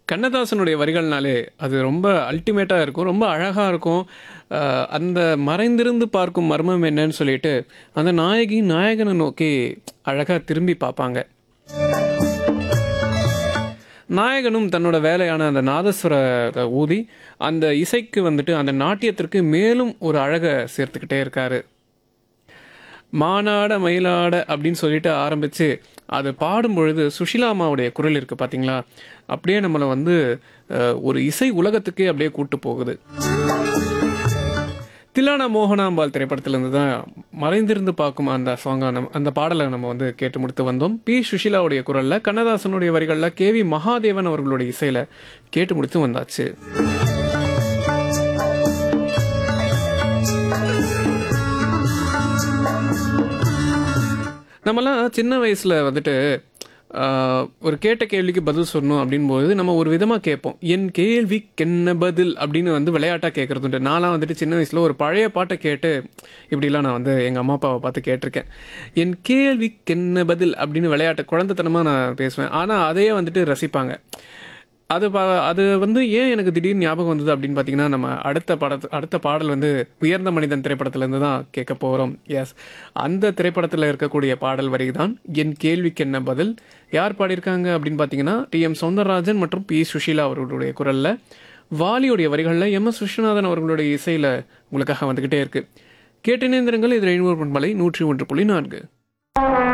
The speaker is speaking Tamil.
கண்ணதாசனுடைய வரிகள்னாலே அது ரொம்ப அல்டிமேட்டாக இருக்கும் ரொம்ப அழகாக இருக்கும் அஹ் அந்த மறைந்திருந்து பார்க்கும் மர்மம் என்னன்னு சொல்லிட்டு அந்த நாயகி நாயகனை நோக்கி அழகாக திரும்பி பார்ப்பாங்க நாயகனும் தன்னோட வேலையான அந்த நாதஸ்வரத்தை ஊதி அந்த இசைக்கு வந்துட்டு அந்த நாட்டியத்திற்கு மேலும் ஒரு அழகை சேர்த்துக்கிட்டே இருக்காரு மானாட மயிலாட அப்படின்னு சொல்லிட்டு ஆரம்பித்து அது பாடும் பொழுது சுஷிலா அம்மாவுடைய குரல் இருக்குது பார்த்தீங்களா அப்படியே நம்மளை வந்து அஹ், ஒரு இசை உலகத்துக்கே அப்படியே கூட்டு போகுது தில்லானா மோகனாம்பாள் திரைப்படத்திலிருந்து தான் மறைந்திருந்து பார்க்கும் அந்த சாங்கை நம்ம அந்த பாடலை நம்ம வந்து கேட்டு முடித்து வந்தோம் பி சுஷிலாவுடைய குரலில் கண்ணதாசனுடைய வரிகளில் கே வி மகாதேவன் அவர்களுடைய இசையில் கேட்டு முடித்து வந்தாச்சு நம்மலாம் சின்ன வயசில் வந்துட்டு ஆஹ், ஒரு கேட்ட கேள்விக்கு பதில் சொல்லணும் அப்படின்போது நம்ம ஒரு விதமாக கேட்போம் என் கேள்விக்கு என்ன பதில் அப்படின்னு வந்து விளையாட்டாக கேட்குறது உண்டு நான்லாம் வந்துட்டு சின்ன வயசில் ஒரு பழைய பாட்டை கேட்டு இப்படிலாம் நான் வந்து எங்கள் அம்மா அப்பாவை பார்த்து கேட்டிருக்கேன் என் கேள்விக்கு என்ன பதில் அப்படின்னு விளையாட்டு குழந்தைத்தனமாக நான் பேசுவேன் ஆனால் அதையே வந்துட்டு ரசிப்பாங்க அது பா அது வந்து ஏன் எனக்கு திடீர்னு ஞாபகம் வந்தது அப்படின்னு பார்த்தீங்கன்னா நம்ம அடுத்த படத்து அடுத்த பாடல் வந்து உயர்ந்த மனிதன் திரைப்படத்திலேருந்து தான் கேட்க போகிறோம் எஸ் அந்த திரைப்படத்தில் இருக்கக்கூடிய பாடல் வரி தான் என் கேள்விக்கு என்ன பதில் யார் பாடியிருக்காங்க அப்படின்னு பார்த்தீங்கன்னா டி எம் சௌந்தரராஜன் மற்றும் பி சுஷீலா அவர்களுடைய குரலில் வாலியுடைய வரிகளில் எம் எஸ் விஸ்வநாதன் அவர்களுடைய இசையில் உங்களுக்காக வந்துக்கிட்டே இருக்குது கேட்டினேந்திரங்கள் இது ரெயின்போ பண்பலை நூற்றி ஒன்று புள்ளி நான்கு